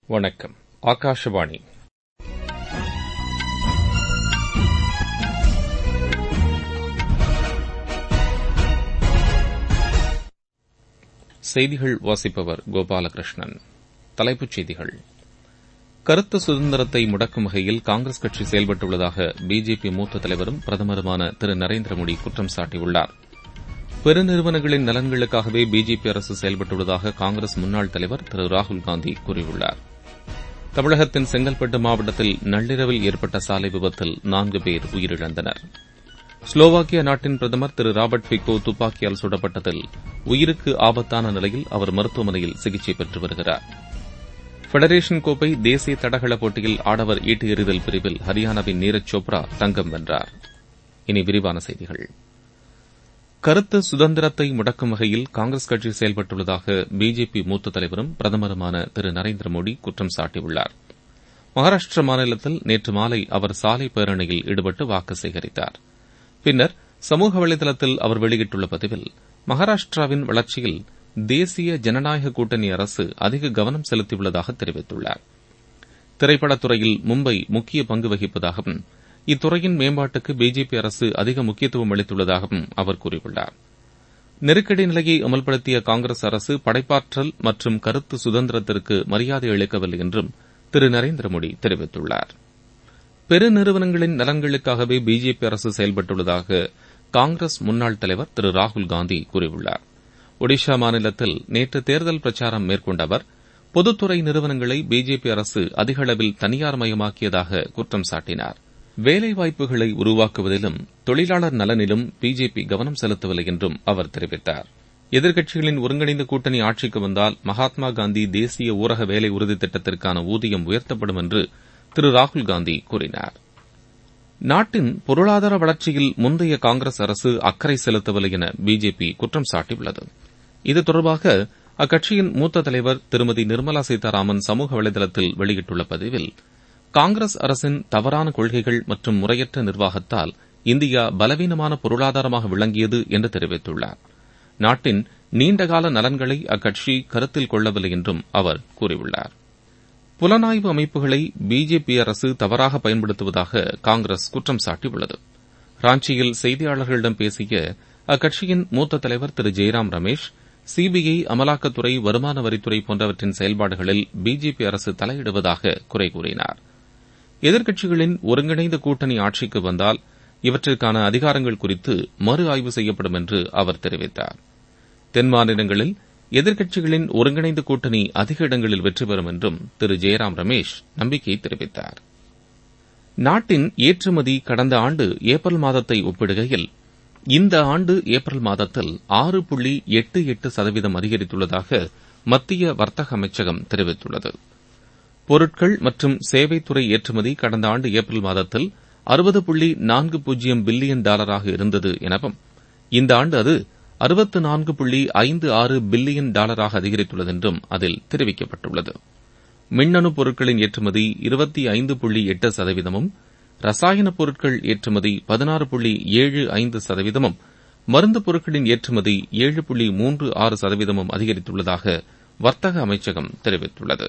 வணக்கம் ஆகாஷவாணி செய்திகள் வாசிப்பவர் கோபாலகிருஷ்ணன் தலைப்புச் செய்திகள் கருத்து சுதந்திரத்தை முடக்கும் வகையில் காங்கிரஸ் கட்சி செயல்பட்டுள்ளதாக பிஜேபி மூத்த தலைவரும் பிரதமருமான திரு நரேந்திர மோடி குற்றம் சாட்டியுள்ளார் பெருநிறுவனங்களின் நலன்களுக்காகவே பிஜேபி அரசு செயல்பட்டுள்ளதாக காங்கிரஸ் முன்னாள் தலைவர் திரு ராகுல்காந்தி கூறியுள்ளார் தமிழகத்தின் செங்கல்பட்டு மாவட்டத்தில் நள்ளிரவில் ஏற்பட்ட சாலை விபத்தில் நான்கு பேர் உயிரிழந்தனர் ஸ்லோவாக்கியா நாட்டின் பிரதமர் திரு ராபர்ட் பிகோ துப்பாக்கியால் சுடப்பட்டதில் உயிருக்கு ஆபத்தான நிலையில் அவர் மருத்துவமனையில் சிகிச்சை பெற்று வருகிறார் ஃபெடரேஷன் கோப்பை தேசிய தடகள போட்டியில் ஆடவர் ஈட்டு எறிதல் பிரிவில் ஹரியானாவின் நீரஜ் சோப்ரா தங்கம் வென்றார் இனி விரிவான செய்திகள் கருத்து சுதந்திரத்தை முடக்கும் வகையில் காங்கிரஸ் கட்சி செயல்பட்டுள்ளதாக பிஜேபி மூத்த தலைவரும் பிரதமருமான திரு நரேந்திர மோடி குற்றம் சாட்டியுள்ளார் மகாராஷ்டிர மாநிலத்தில் நேற்று மாலை அவர் சாலை பேரணியில் ஈடுபட்டு வாக்கு சேகரித்தார் பின்னர் சமூக வலைதளத்தில் அவர் வெளியிட்டுள்ள பதிவில் மகாராஷ்டிராவின் வளர்ச்சியில் தேசிய ஜனநாயக கூட்டணி அரசு அதிக கவனம் செலுத்தியுள்ளதாக தெரிவித்துள்ளார் திரைப்படத்துறையில் மும்பை முக்கிய பங்கு வகிப்பதாகவும் இத்துறையின் மேம்பாட்டுக்கு பிஜேபி அரசு அதிக முக்கியத்துவம் அளித்துள்ளதாகவும் அவர் கூறியுள்ளார் நெருக்கடி நிலையை அமல்படுத்திய காங்கிரஸ் அரசு படைப்பாற்றல் மற்றும் கருத்து சுதந்திரத்திற்கு மரியாதை அளிக்கவில்லை என்றும் திரு நரேந்திர மோடி தெரிவித்துள்ளார் பெருநிறுவனங்களின் நலன்களுக்காகவே பிஜேபி அரசு செயல்பட்டுள்ளதாக காங்கிரஸ் முன்னாள் தலைவர் திரு ராகுல்காந்தி கூறியுள்ளார் ஒடிஷா மாநிலத்தில் நேற்று தேர்தல் பிரச்சாரம் மேற்கொண்ட அவர் பொதுத்துறை நிறுவனங்களை பிஜேபி அரசு அதிக அளவில் தனியார்மயமாக்கியதாக குற்றம் சாட்டினார் வேலைவாய்ப்புகளை உருவாக்குவதிலும் தொழிலாளர் நலனிலும் பிஜேபி கவனம் செலுத்தவில்லை என்றும் அவர் தெரிவித்தார் எதிர்க்கட்சிகளின் ஒருங்கிணைந்த கூட்டணி ஆட்சிக்கு வந்தால் மகாத்மா காந்தி தேசிய ஊரக வேலை உறுதி திட்டத்திற்கான ஊதியம் உயர்த்தப்படும் என்று திரு ராகுல்காந்தி கூறினார் நாட்டின் பொருளாதார வளர்ச்சியில் முந்தைய காங்கிரஸ் அரசு அக்கறை செலுத்தவில்லை என பிஜேபி குற்றம் சாட்டியுள்ளது இது தொடர்பாக அக்கட்சியின் மூத்த தலைவர் திருமதி நிர்மலா சீதாராமன் சமூக வலைதளத்தில் வெளியிட்டுள்ள பதிவில் காங்கிரஸ் அரசின் தவறான கொள்கைகள் மற்றும் முறையற்ற நிர்வாகத்தால் இந்தியா பலவீனமான பொருளாதாரமாக விளங்கியது என்று தெரிவித்துள்ளார் நாட்டின் நீண்டகால நலன்களை அக்கட்சி கருத்தில் கொள்ளவில்லை என்றும் அவர் கூறியுள்ளார் புலனாய்வு அமைப்புகளை பிஜேபி அரசு தவறாக பயன்படுத்துவதாக காங்கிரஸ் குற்றம் சாட்டியுள்ளது ராஞ்சியில் செய்தியாளர்களிடம் பேசிய அக்கட்சியின் மூத்த தலைவர் திரு ஜெய்ராம் ரமேஷ் சிபிஐ அமலாக்கத்துறை வருமான வரித்துறை போன்றவற்றின் செயல்பாடுகளில் பிஜேபி அரசு தலையிடுவதாக குறை கூறினார் எதிர்க்கட்சிகளின் ஒருங்கிணைந்த கூட்டணி ஆட்சிக்கு வந்தால் இவற்றிற்கான அதிகாரங்கள் குறித்து மறு ஆய்வு செய்யப்படும் என்று அவர் தெரிவித்தார் தென் மாநிலங்களில் எதிர்க்கட்சிகளின் ஒருங்கிணைந்த கூட்டணி அதிக இடங்களில் வெற்றி பெறும் என்றும் திரு ஜெயராம் ரமேஷ் நம்பிக்கை தெரிவித்தார் நாட்டின் ஏற்றுமதி கடந்த ஆண்டு ஏப்ரல் மாதத்தை ஒப்பிடுகையில் இந்த ஆண்டு ஏப்ரல் மாதத்தில் ஆறு புள்ளி எட்டு எட்டு சதவீதம் அதிகரித்துள்ளதாக மத்திய வர்த்தக அமைச்சகம் தெரிவித்துள்ளது பொருட்கள் மற்றும் சேவைத்துறை ஏற்றுமதி கடந்த ஆண்டு ஏப்ரல் மாதத்தில் அறுபது புள்ளி நான்கு பூஜ்ஜியம் பில்லியன் டாலராக இருந்தது எனவும் இந்த ஆண்டு அது அறுபத்து நான்கு புள்ளி ஐந்து ஆறு பில்லியன் டாலராக அதிகரித்துள்ளது என்றும் அதில் தெரிவிக்கப்பட்டுள்ளது மின்னணு பொருட்களின் ஏற்றுமதி இருபத்தி ஐந்து புள்ளி எட்டு சதவீதமும் ரசாயன பொருட்கள் ஏற்றுமதி பதினாறு புள்ளி ஏழு ஐந்து சதவீதமும் மருந்து பொருட்களின் ஏற்றுமதி ஏழு புள்ளி மூன்று ஆறு சதவீதமும் அதிகரித்துள்ளதாக வர்த்தக அமைச்சகம் தெரிவித்துள்ளது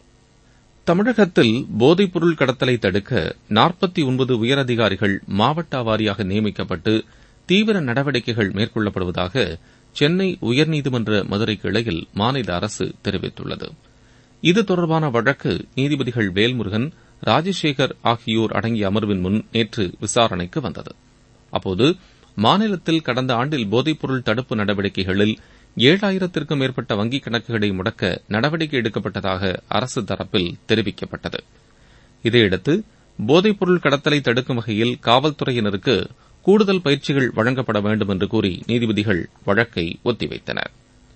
தமிழகத்தில் போதைப்பொருள் கடத்தலை தடுக்க நாற்பத்தி ஒன்பது உயரதிகாரிகள் மாவட்ட வாரியாக நியமிக்கப்பட்டு தீவிர நடவடிக்கைகள் மேற்கொள்ளப்படுவதாக சென்னை உயர்நீதிமன்ற மதுரை கிளையில் மாநில அரசு தெரிவித்துள்ளது இது தொடர்பான வழக்கு நீதிபதிகள் வேல்முருகன் ராஜசேகர் ஆகியோர் அடங்கிய அமர்வின் முன் நேற்று விசாரணைக்கு வந்தது அப்போது மாநிலத்தில் கடந்த ஆண்டில் போதைப்பொருள் தடுப்பு நடவடிக்கைகளில் ஏழாயிரத்திற்கும் மேற்பட்ட வங்கிக் கணக்குகளை முடக்க நடவடிக்கை எடுக்கப்பட்டதாக அரசு தரப்பில் தெரிவிக்கப்பட்டது இதையடுத்து போதைப்பொருள் கடத்தலை தடுக்கும் வகையில் காவல்துறையினருக்கு கூடுதல் பயிற்சிகள் வழங்கப்பட வேண்டும் என்று கூறி நீதிபதிகள் வழக்கை ஒத்திவைத்தனர்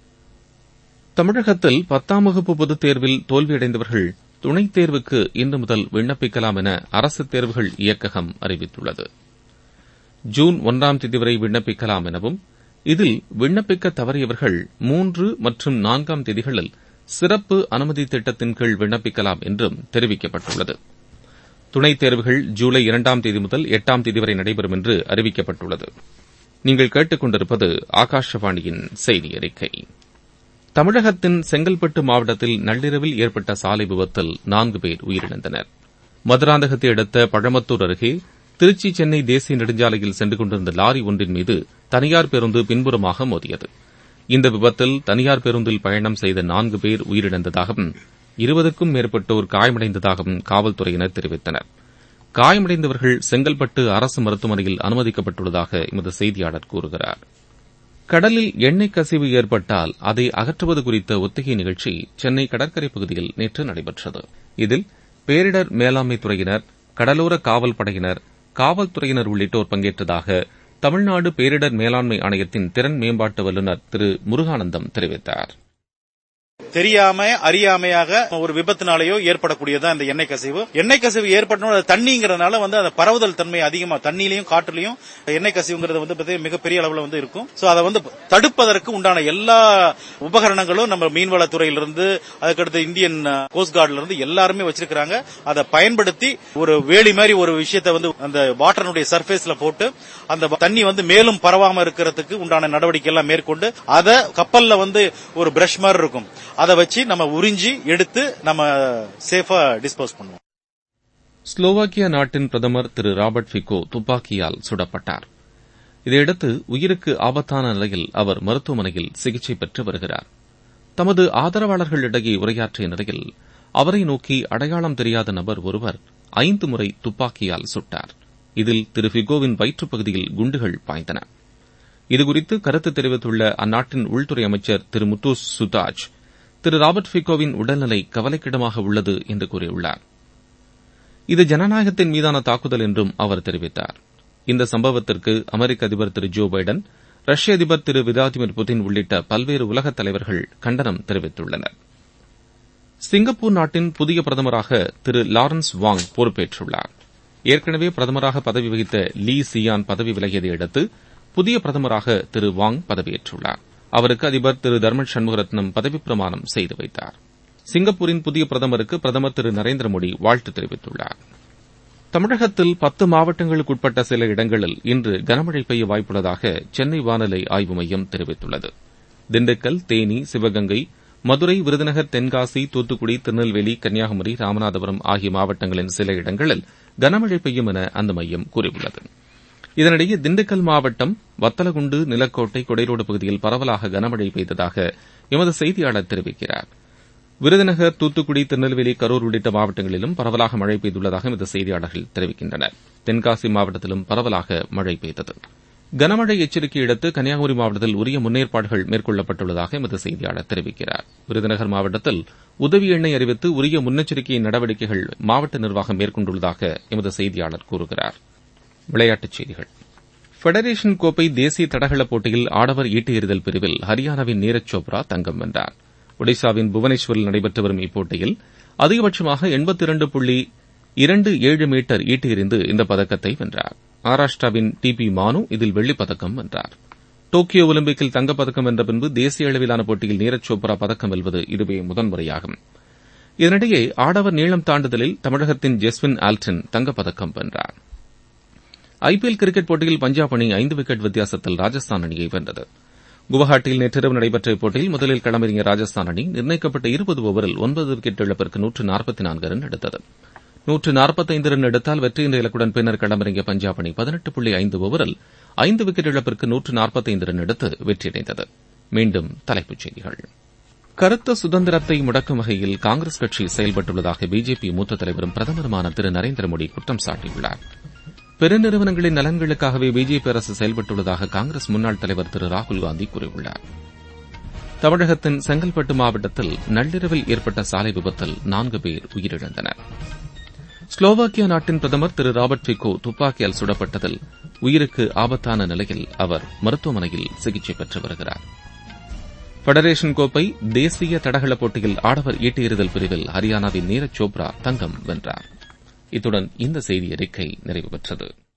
தமிழகத்தில் பத்தாம் வகுப்பு பொதுத் தேர்வில் தோல்வியடைந்தவர்கள் துணைத் தேர்வுக்கு இன்று முதல் விண்ணப்பிக்கலாம் என அரசு தேர்வுகள் இயக்ககம் அறிவித்துள்ளது ஜூன் ஒன்றாம் தேதி வரை விண்ணப்பிக்கலாம் எனவும் இதில் விண்ணப்பிக்க தவறியவர்கள் மூன்று மற்றும் நான்காம் தேதிகளில் சிறப்பு அனுமதி திட்டத்தின் கீழ் விண்ணப்பிக்கலாம் என்றும் தெரிவிக்கப்பட்டுள்ளது துணைத் தேர்வுகள் ஜூலை இரண்டாம் தேதி முதல் எட்டாம் தேதி வரை நடைபெறும் என்று அறிவிக்கப்பட்டுள்ளது நீங்கள் கேட்டுக் கொண்டிருப்பது ஆகாஷவாணியின் செய்தி அறிக்கை தமிழகத்தின் செங்கல்பட்டு மாவட்டத்தில் நள்ளிரவில் ஏற்பட்ட சாலை விபத்தில் நான்கு பேர் உயிரிழந்தனர் மதுராந்தகத்தை அடுத்த பழமத்தூர் அருகே திருச்சி சென்னை தேசிய நெடுஞ்சாலையில் சென்று கொண்டிருந்த லாரி ஒன்றின் மீது தனியார் பேருந்து பின்புறமாக மோதியது இந்த விபத்தில் தனியார் பேருந்தில் பயணம் செய்த நான்கு பேர் உயிரிழந்ததாகவும் இருபதுக்கும் மேற்பட்டோர் காயமடைந்ததாகவும் காவல்துறையினர் தெரிவித்தனர் காயமடைந்தவர்கள் செங்கல்பட்டு அரசு மருத்துவமனையில் அனுமதிக்கப்பட்டுள்ளதாக எமது செய்தியாளர் கூறுகிறார் கடலில் எண்ணெய் கசிவு ஏற்பட்டால் அதை அகற்றுவது குறித்த ஒத்திகை நிகழ்ச்சி சென்னை கடற்கரை பகுதியில் நேற்று நடைபெற்றது இதில் பேரிடர் மேலாண்மை துறையினர் கடலோர காவல் படையினர் காவல்துறையினர் உள்ளிட்டோர் பங்கேற்றதாக தமிழ்நாடு பேரிடர் மேலாண்மை ஆணையத்தின் திறன் மேம்பாட்டு வல்லுநர் திரு முருகானந்தம் தெரிவித்தார் தெரியாம அறியாமையாக ஒரு விபத்தினாலேயோ ஏற்படக்கூடியதான் இந்த எண்ணெய் கசிவு எண்ணெய் கசிவு ஏற்பட்டணும் தண்ணிங்கிறதுனால வந்து அந்த பரவுதல் தன்மை அதிகமா தண்ணியிலையும் காற்றுலையும் எண்ணெய் கசிவுங்கிறது வந்து மிகப்பெரிய அளவுல வந்து இருக்கும் சோ அதை வந்து தடுப்பதற்கு உண்டான எல்லா உபகரணங்களும் நம்ம மீன்வளத்துறையிலிருந்து அதுக்கடுத்து இந்தியன் கோஸ்ட் கார்டுல இருந்து எல்லாருமே வச்சிருக்காங்க அதை பயன்படுத்தி ஒரு வேலி மாதிரி ஒரு விஷயத்தை வந்து அந்த வாட்டருடைய சர்ஃபேஸ்ல போட்டு அந்த தண்ணி வந்து மேலும் பரவாம இருக்கிறதுக்கு உண்டான நடவடிக்கை எல்லாம் மேற்கொண்டு அதை கப்பல்ல வந்து ஒரு பிரஷ் மாதிரி இருக்கும் அதை வச்சு நம்ம உறிஞ்சி எடுத்து நம்ம சேஃபா டிஸ்போஸ் பண்ணுவோம் ஸ்லோவாக்கியா நாட்டின் பிரதமர் திரு ராபர்ட் ஃபிகோ துப்பாக்கியால் சுடப்பட்டார் இதையடுத்து உயிருக்கு ஆபத்தான நிலையில் அவர் மருத்துவமனையில் சிகிச்சை பெற்று வருகிறார் தமது ஆதரவாளர்களிடையே உரையாற்றிய நிலையில் அவரை நோக்கி அடையாளம் தெரியாத நபர் ஒருவர் ஐந்து முறை துப்பாக்கியால் சுட்டார் இதில் திரு ஃபிகோவின் வயிற்றுப் பகுதியில் குண்டுகள் பாய்ந்தன இதுகுறித்து கருத்து தெரிவித்துள்ள அந்நாட்டின் உள்துறை அமைச்சர் திரு முத்து சுதாஜ் திரு ராபர்ட் ஃபிகோவின் உடல்நிலை கவலைக்கிடமாக உள்ளது என்று கூறியுள்ளார் இது ஜனநாயகத்தின் மீதான தாக்குதல் என்றும் அவர் தெரிவித்தார் இந்த சம்பவத்திற்கு அமெரிக்க அதிபர் திரு ஜோ பைடன் ரஷ்ய அதிபர் திரு விளாடிமிர் புதின் உள்ளிட்ட பல்வேறு உலகத் தலைவர்கள் கண்டனம் தெரிவித்துள்ளனர் சிங்கப்பூர் நாட்டின் புதிய பிரதமராக திரு லாரன்ஸ் வாங் பொறுப்பேற்றுள்ளார் ஏற்கனவே பிரதமராக பதவி வகித்த லீ சியான் பதவி விலகியதை அடுத்து புதிய பிரதமராக திரு வாங் பதவியேற்றுள்ளார் அவருக்கு அதிபர் திரு தர்மன் சண்முகரத்னம் பதவிப் பிரமாணம் செய்து வைத்தார் சிங்கப்பூரின் புதிய பிரதமருக்கு பிரதமர் திரு நரேந்திர மோடி வாழ்த்து தெரிவித்துள்ளார் தமிழகத்தில் பத்து மாவட்டங்களுக்கு உட்பட்ட சில இடங்களில் இன்று கனமழை பெய்ய வாய்ப்புள்ளதாக சென்னை வானிலை ஆய்வு மையம் தெரிவித்துள்ளது திண்டுக்கல் தேனி சிவகங்கை மதுரை விருதுநகர் தென்காசி தூத்துக்குடி திருநெல்வேலி கன்னியாகுமரி ராமநாதபுரம் ஆகிய மாவட்டங்களின் சில இடங்களில் கனமழை பெய்யும் என அந்த மையம் கூறியுள்ளது இதனிடையே திண்டுக்கல் மாவட்டம் வத்தலகுண்டு நிலக்கோட்டை கொடைரோடு பகுதியில் பரவலாக கனமழை பெய்ததாக எமது செய்தியாளர் தெரிவிக்கிறார் விருதுநகர் தூத்துக்குடி திருநெல்வேலி கரூர் உள்ளிட்ட மாவட்டங்களிலும் பரவலாக மழை பெய்துள்ளதாக எமது செய்தியாளர்கள் தெரிவிக்கின்றனர் தென்காசி மாவட்டத்திலும் பரவலாக மழை பெய்தது கனமழை எச்சரிக்கை அடுத்து கன்னியாகுமரி மாவட்டத்தில் உரிய முன்னேற்பாடுகள் மேற்கொள்ளப்பட்டுள்ளதாக எமது செய்தியாளர் தெரிவிக்கிறார் விருதுநகர் மாவட்டத்தில் உதவி எண்ணை அறிவித்து உரிய முன்னெச்சரிக்கை நடவடிக்கைகள் மாவட்ட நிர்வாகம் மேற்கொண்டுள்ளதாக எமது செய்தியாளர் கூறுகிறார் விளையாட்டுச் செய்திகள் ஃபெடரேஷன் கோப்பை தேசிய தடகள போட்டியில் ஆடவர் ஈட்டு எறிதல் பிரிவில் ஹரியானாவின் நீரஜ் சோப்ரா தங்கம் வென்றார் ஒடிசாவின் புவனேஸ்வரில் நடைபெற்று வரும் இப்போட்டியில் அதிகபட்சமாக எண்பத்தி இரண்டு புள்ளி இரண்டு ஏழு மீட்டர் ஈட்டு எறிந்து இந்த பதக்கத்தை வென்றார் மகாராஷ்டிராவின் டி பி மானு இதில் வெள்ளிப் பதக்கம் வென்றார் டோக்கியோ ஒலிம்பிக்கில் தங்கப்பதக்கம் வென்ற பின்பு தேசிய அளவிலான போட்டியில் நீரஜ் சோப்ரா பதக்கம் வெல்வது இதுவே முதன்முறையாகும் இதனிடையே ஆடவர் நீளம் தாண்டுதலில் தமிழகத்தின் ஜெஸ்வின் ஆல்டன் தங்கப்பதக்கம் வென்றார் ஐபிஎல் கிரிக்கெட் போட்டியில் பஞ்சாப் அணி ஐந்து விக்கெட் வித்தியாசத்தில் ராஜஸ்தான் அணியை வென்றது குவஹாட்டியில் நேற்றிரவு நடைபெற்ற இப்போட்டியில் முதலில் களமிறங்கிய ராஜஸ்தான் அணி நிர்ணயிக்கப்பட்ட இருபது ஓவரில் ஒன்பது விக்கெட் இழப்பிற்கு நூற்று நாற்பத்தி நான்கு ரன் எடுத்தது நூற்று நாற்பத்தைந்து ரன் எடுத்தால் வெற்றி என்ற இலக்குடன் பின்னர் களமிறங்கிய பஞ்சாப் அணி பதினெட்டு புள்ளி ஐந்து ஓவரில் ஐந்து விக்கெட் இழப்பிற்கு நூற்று நாற்பத்தைந்து ரன் எடுத்து வெற்றியடைந்தது மீண்டும் தலைப்புச் செய்திகள் கருத்து சுதந்திரத்தை முடக்கும் வகையில் காங்கிரஸ் கட்சி செயல்பட்டுள்ளதாக பிஜேபி மூத்த தலைவரும் பிரதமருமான திரு நரேந்திர மோடி குற்றம் சாட்டியுள்ளார் பெருநிறுவனங்களின் நலன்களுக்காகவே பிஜேபி அரசு செயல்பட்டுள்ளதாக காங்கிரஸ் முன்னாள் தலைவர் திரு ராகுல்காந்தி கூறியுள்ளார் தமிழகத்தின் செங்கல்பட்டு மாவட்டத்தில் நள்ளிரவில் ஏற்பட்ட சாலை விபத்தில் நான்கு பேர் உயிரிழந்தனர் ஸ்லோவாக்கியா நாட்டின் பிரதமர் திரு ராபர்ட் பிகோ துப்பாக்கியால் சுடப்பட்டதில் உயிருக்கு ஆபத்தான நிலையில் அவர் மருத்துவமனையில் சிகிச்சை பெற்று வருகிறார் ஃபெடரேஷன் கோப்பை தேசிய தடகள போட்டியில் ஆடவர் ஈட்டு எறிதல் பிரிவில் ஹரியானாவின் நீரஜ் சோப்ரா தங்கம் வென்றார் இத்துடன் இந்த செய்தி அறிக்கை நிறைவு பெற்றது